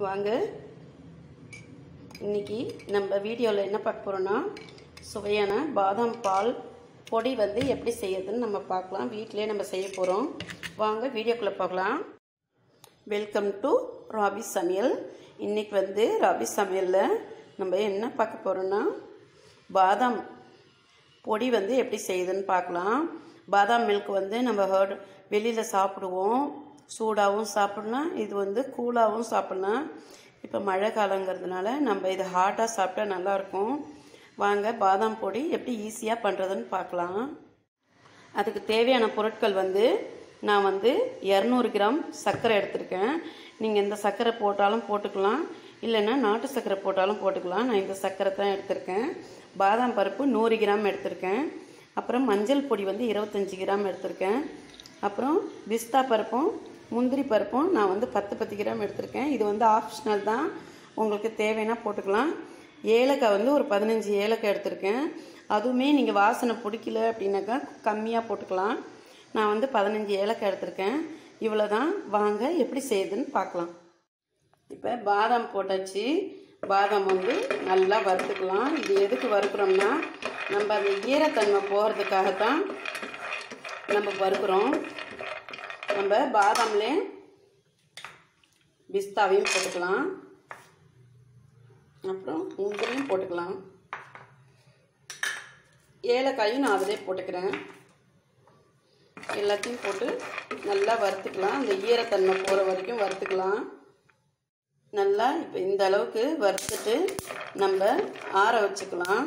வாங்க இன்னைக்கு நம்ம வீடியோவில் என்ன பார்க்க போகிறோன்னா சுவையான பாதாம் பால் பொடி வந்து எப்படி செய்யறதுன்னு நம்ம பார்க்கலாம் வீட்டிலே நம்ம செய்ய போகிறோம் வாங்க வீடியோக்குள்ளே பார்க்கலாம் வெல்கம் டு ராபி சமையல் இன்னைக்கு வந்து ராபி சமையலில் நம்ம என்ன பார்க்க போகிறோன்னா பாதாம் பொடி வந்து எப்படி செய்யுதுன்னு பார்க்கலாம் பாதாம் மில்க் வந்து நம்ம ஹர்ட் வெளியில் சாப்பிடுவோம் சூடாகவும் சாப்பிடலாம் இது வந்து கூலாகவும் சாப்பிடலாம் இப்போ மழை காலங்கிறதுனால நம்ம இது ஹாட்டாக சாப்பிட்டா நல்லாயிருக்கும் வாங்க பாதாம் பொடி எப்படி ஈஸியாக பண்ணுறதுன்னு பார்க்கலாம் அதுக்கு தேவையான பொருட்கள் வந்து நான் வந்து இரநூறு கிராம் சர்க்கரை எடுத்திருக்கேன் நீங்கள் இந்த சர்க்கரை போட்டாலும் போட்டுக்கலாம் இல்லைன்னா நாட்டு சர்க்கரை போட்டாலும் போட்டுக்கலாம் நான் இந்த சர்க்கரை தான் எடுத்திருக்கேன் பாதாம் பருப்பு நூறு கிராம் எடுத்திருக்கேன் அப்புறம் மஞ்சள் பொடி வந்து இருபத்தஞ்சி கிராம் எடுத்திருக்கேன் அப்புறம் பிஸ்தா பருப்பும் முந்திரி பருப்பும் நான் வந்து பத்து பத்து கிராம் எடுத்திருக்கேன் இது வந்து ஆப்ஷனல் தான் உங்களுக்கு தேவைன்னா போட்டுக்கலாம் ஏலக்காய் வந்து ஒரு பதினஞ்சு ஏலக்காய் எடுத்திருக்கேன் அதுவுமே நீங்கள் வாசனை பிடிக்கல அப்படின்னாக்கா கம்மியாக போட்டுக்கலாம் நான் வந்து பதினஞ்சு ஏலக்காய் எடுத்திருக்கேன் இவ்வளோ தான் வாங்க எப்படி செய்யுதுன்னு பார்க்கலாம் இப்போ பாதாம் போட்டாச்சு பாதாம் வந்து நல்லா வறுத்துக்கலாம் இது எதுக்கு வறுக்கிறோம்னா நம்ம அந்த ஈரத்தன்மை போகிறதுக்காகத்தான் நம்ம வறுக்கிறோம் நம்ம பாதாம்லே பிஸ்தாவையும் போட்டுக்கலாம் அப்புறம் முந்திரியும் போட்டுக்கலாம் ஏலக்காயும் நான் அதிலே போட்டுக்கிறேன் எல்லாத்தையும் போட்டு நல்லா வறுத்துக்கலாம் அந்த ஈரத்தன்மை போகிற வரைக்கும் வறுத்துக்கலாம் நல்லா இப்போ இந்த அளவுக்கு வறுத்துட்டு நம்ம ஆற வச்சுக்கலாம்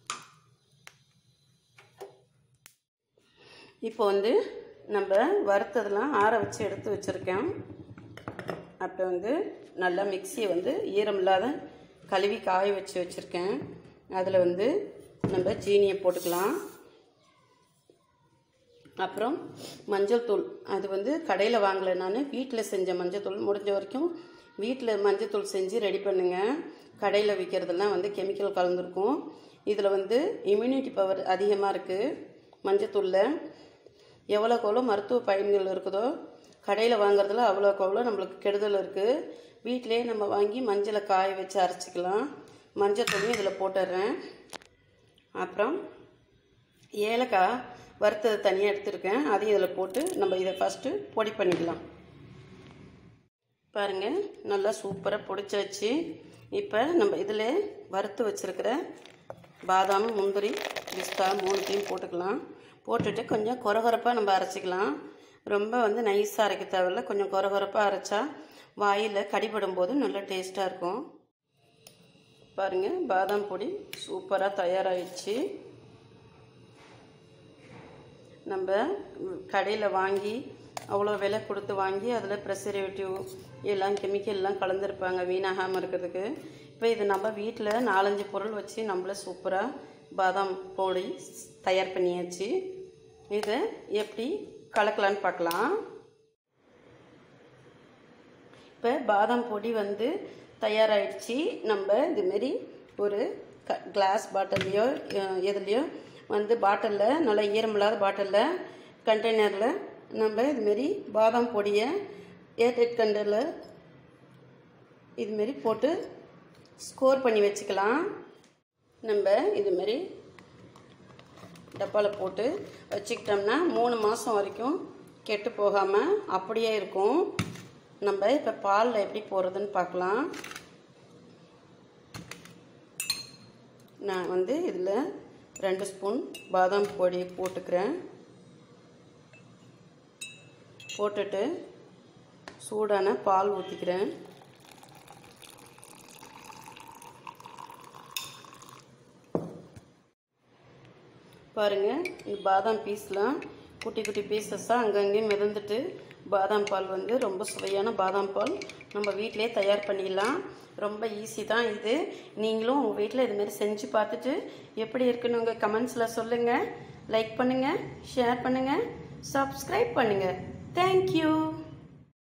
இப்போ வந்து நம்ம வறுத்ததெல்லாம் ஆற வச்சு எடுத்து வச்சுருக்கேன் அப்போ வந்து நல்லா மிக்சியை வந்து ஈரம் இல்லாத கழுவி காய வச்சு வச்சுருக்கேன் அதில் வந்து நம்ம ஜீனியை போட்டுக்கலாம் அப்புறம் மஞ்சள் தூள் அது வந்து கடையில் வாங்கலை நான் வீட்டில் செஞ்ச மஞ்சள் தூள் முடிஞ்ச வரைக்கும் வீட்டில் மஞ்சள் தூள் செஞ்சு ரெடி பண்ணுங்க கடையில் விற்கிறதெல்லாம் வந்து கெமிக்கல் கலந்துருக்கும் இதில் வந்து இம்யூனிட்டி பவர் அதிகமாக இருக்குது மஞ்சத்தூளில் எவ்வளோக்கு எவ்வளோ மருத்துவ பயன்கள் இருக்குதோ கடையில் வாங்குறதுல அவ்வளோக்கு அவ்வளோ நம்மளுக்கு கெடுதல் இருக்குது வீட்டிலே நம்ம வாங்கி மஞ்சளை காய வச்சு அரைச்சிக்கலாம் மஞ்சத்தூளையும் இதில் போட்டுடுறேன் அப்புறம் ஏலக்காய் வறுத்தது தனியாக எடுத்திருக்கேன் அதையும் இதில் போட்டு நம்ம இதை ஃபஸ்ட்டு பொடி பண்ணிக்கலாம் பாருங்கள் நல்லா சூப்பராக பொடிச்சாச்சு இப்போ நம்ம இதில் வறுத்து வச்சுருக்கிற பாதாம் முந்திரி பிஸ்தா மூணுத்தையும் போட்டுக்கலாம் போட்டுட்டு கொஞ்சம் கொரகொரப்பாக நம்ம அரைச்சிக்கலாம் ரொம்ப வந்து நைஸாக அரைக்க தேவையில்ல கொஞ்சம் கொரகொரப்பாக அரைச்சா வாயில் கடிபடும் போது நல்லா டேஸ்ட்டாக இருக்கும் பாருங்கள் பாதாம் பொடி சூப்பராக தயாராகிடுச்சு நம்ம கடையில் வாங்கி அவ்வளோ விலை கொடுத்து வாங்கி அதில் ப்ரெசர்வேட்டிவ் எல்லாம் கெமிக்கல்லாம் கலந்துருப்பாங்க வீணாகாமல் இருக்கிறதுக்கு இப்போ இது நம்ம வீட்டில் நாலஞ்சு பொருள் வச்சு நம்மள சூப்பராக பாதாம் பொடி தயார் பண்ணியாச்சு இதை எப்படி கலக்கலான்னு பார்க்கலாம் இப்போ பாதாம் பொடி வந்து தயாராகிடுச்சு நம்ம இதுமாரி ஒரு க கிளாஸ் பாட்டில்லையோ எதுலேயோ வந்து பாட்டிலில் நல்லா ஈரமில்லாத பாட்டிலில் கண்டெய்னரில் நம்ம இதுமாரி பாதாம் பொடியை ஏர்டைட் கண்டரில் இதுமாரி போட்டு ஸ்கோர் பண்ணி வச்சுக்கலாம் நம்ம இதுமாரி டப்பாவில் போட்டு வச்சுக்கிட்டோம்னா மூணு மாதம் வரைக்கும் கெட்டு போகாமல் அப்படியே இருக்கும் நம்ம இப்போ பாலில் எப்படி போடுறதுன்னு பார்க்கலாம் நான் வந்து இதில் ரெண்டு ஸ்பூன் பாதாம் பொடி போட்டுக்கிறேன் போட்டுட்டு சூடான பால் ஊற்றிக்கிறேன் பாருங்கள் இந்த பாதாம் பீஸ்லாம் குட்டி குட்டி பீசஸாக அங்கங்கே மிதந்துட்டு பாதாம் பால் வந்து ரொம்ப சுவையான பாதாம் பால் நம்ம வீட்டிலே தயார் பண்ணிடலாம் ரொம்ப ஈஸி தான் இது நீங்களும் உங்கள் வீட்டில் இதுமாரி செஞ்சு பார்த்துட்டு எப்படி இருக்குன்னு உங்கள் கமெண்ட்ஸில் சொல்லுங்கள் லைக் பண்ணுங்கள் ஷேர் பண்ணுங்கள் சப்ஸ்கிரைப் பண்ணுங்கள் தேங்க்யூ